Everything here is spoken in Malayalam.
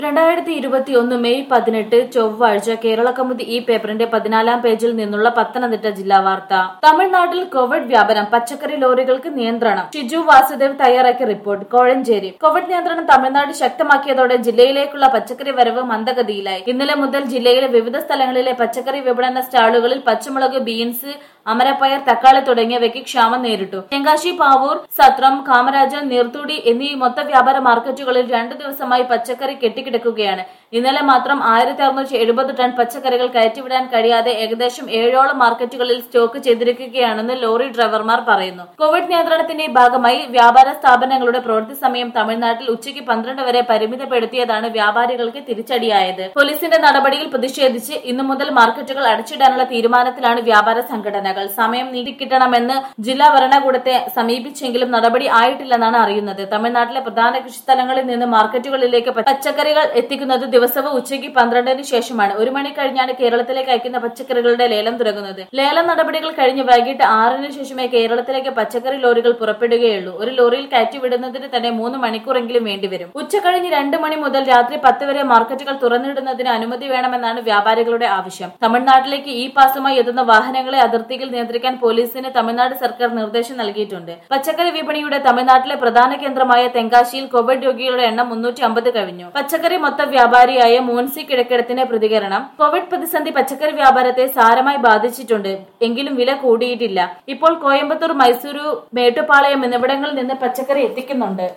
രണ്ടായിരത്തി ഇരുപത്തി ഒന്ന് മെയ് പതിനെട്ട് ചൊവ്വാഴ്ച കേരള കൗമുദി ഈ പേപ്പറിന്റെ പതിനാലാം പേജിൽ നിന്നുള്ള പത്തനംതിട്ട ജില്ലാ വാർത്ത തമിഴ്നാട്ടിൽ കോവിഡ് വ്യാപനം പച്ചക്കറി ലോറികൾക്ക് നിയന്ത്രണം ഷിജു വാസുദേവ് തയ്യാറാക്കിയ റിപ്പോർട്ട് കോഴഞ്ചേരി കോവിഡ് നിയന്ത്രണം തമിഴ്നാട് ശക്തമാക്കിയതോടെ ജില്ലയിലേക്കുള്ള പച്ചക്കറി വരവ് മന്ദഗതിയിലായി ഇന്നലെ മുതൽ ജില്ലയിലെ വിവിധ സ്ഥലങ്ങളിലെ പച്ചക്കറി വിപണന സ്റ്റാളുകളിൽ പച്ചമുളക് ബീൻസ് അമരപ്പയർ തക്കാളി തുടങ്ങിയവയ്ക്ക് ക്ഷാമം നേരിട്ടു തെങ്കാശി പാവൂർ സത്രം കാമരാജൻ നീർത്തുടി എന്നീ മൊത്ത വ്യാപാര മാർക്കറ്റുകളിൽ രണ്ടു ദിവസമായി പച്ചക്കറി കെട്ടിക്കിടക്കുകയാണ് ഇന്നലെ മാത്രം ആയിരത്തി അറുന്നൂറ്റി എഴുപത് ടൺ പച്ചക്കറികൾ കയറ്റിവിടാൻ കഴിയാതെ ഏകദേശം ഏഴോളം മാർക്കറ്റുകളിൽ സ്റ്റോക്ക് ചെയ്തിരിക്കുകയാണെന്ന് ലോറി ഡ്രൈവർമാർ പറയുന്നു കോവിഡ് നിയന്ത്രണത്തിന്റെ ഭാഗമായി വ്യാപാര സ്ഥാപനങ്ങളുടെ പ്രവൃത്തി സമയം തമിഴ്നാട്ടിൽ ഉച്ചയ്ക്ക് പന്ത്രണ്ട് വരെ പരിമിതപ്പെടുത്തിയതാണ് വ്യാപാരികൾക്ക് തിരിച്ചടിയായത് പോലീസിന്റെ നടപടിയിൽ പ്രതിഷേധിച്ച് ഇന്നു മുതൽ മാർക്കറ്റുകൾ അടച്ചിടാനുള്ള തീരുമാനത്തിലാണ് വ്യാപാര സംഘടനകൾ സമയം നീട്ടിക്കിട്ടണമെന്ന് ജില്ലാ ഭരണകൂടത്തെ സമീപിച്ചെങ്കിലും നടപടി ആയിട്ടില്ലെന്നാണ് അറിയുന്നത് തമിഴ്നാട്ടിലെ പ്രധാന കൃഷിസ്ഥലങ്ങളിൽ നിന്ന് മാർക്കറ്റുകളിലേക്ക് പച്ചക്കറികൾ എത്തിക്കുന്നത് ദിവസവും ഉച്ചയ്ക്ക് പന്ത്രണ്ടിന് ശേഷമാണ് ഒരു മണി കഴിഞ്ഞാണ് കേരളത്തിലേക്ക് അയക്കുന്ന പച്ചക്കറികളുടെ ലേലം തുടങ്ങുന്നത് ലേലം നടപടികൾ കഴിഞ്ഞ് വൈകിട്ട് ആറിന് ശേഷമേ കേരളത്തിലേക്ക് പച്ചക്കറി ലോറികൾ പുറപ്പെടുകയുള്ളൂ ഒരു ലോറിയിൽ കയറ്റിവിടുന്നതിന് തന്നെ മൂന്ന് മണിക്കൂറെങ്കിലും വേണ്ടിവരും ഉച്ച കഴിഞ്ഞ് രണ്ട് മണി മുതൽ രാത്രി പത്ത് വരെ മാർക്കറ്റുകൾ തുറന്നിടുന്നതിന് അനുമതി വേണമെന്നാണ് വ്യാപാരികളുടെ ആവശ്യം തമിഴ്നാട്ടിലേക്ക് ഈ പാസുമായി എത്തുന്ന വാഹനങ്ങളെ അതിർത്തിയിൽ നിയന്ത്രിക്കാൻ പോലീസിന് തമിഴ്നാട് സർക്കാർ നിർദ്ദേശം നൽകിയിട്ടുണ്ട് പച്ചക്കറി വിപണിയുടെ തമിഴ്നാട്ടിലെ പ്രധാന കേന്ദ്രമായ തെങ്കാശിയിൽ കോവിഡ് രോഗികളുടെ എണ്ണം മുന്നൂറ്റി അമ്പത് കവിഞ്ഞു പച്ചക്കറി മൊത്ത വ്യാപാരിയായ മൂൻസി കിഴക്കിടത്തിന്റെ പ്രതികരണം കോവിഡ് പ്രതിസന്ധി പച്ചക്കറി വ്യാപാരത്തെ സാരമായി ബാധിച്ചിട്ടുണ്ട് എങ്കിലും വില കൂടിയിട്ടില്ല ഇപ്പോൾ കോയമ്പത്തൂർ മൈസൂരു മേട്ടുപ്പാളയം എന്നിവിടങ്ങളിൽ നിന്ന് പച്ചക്കറി എത്തിക്കുന്നുണ്ട്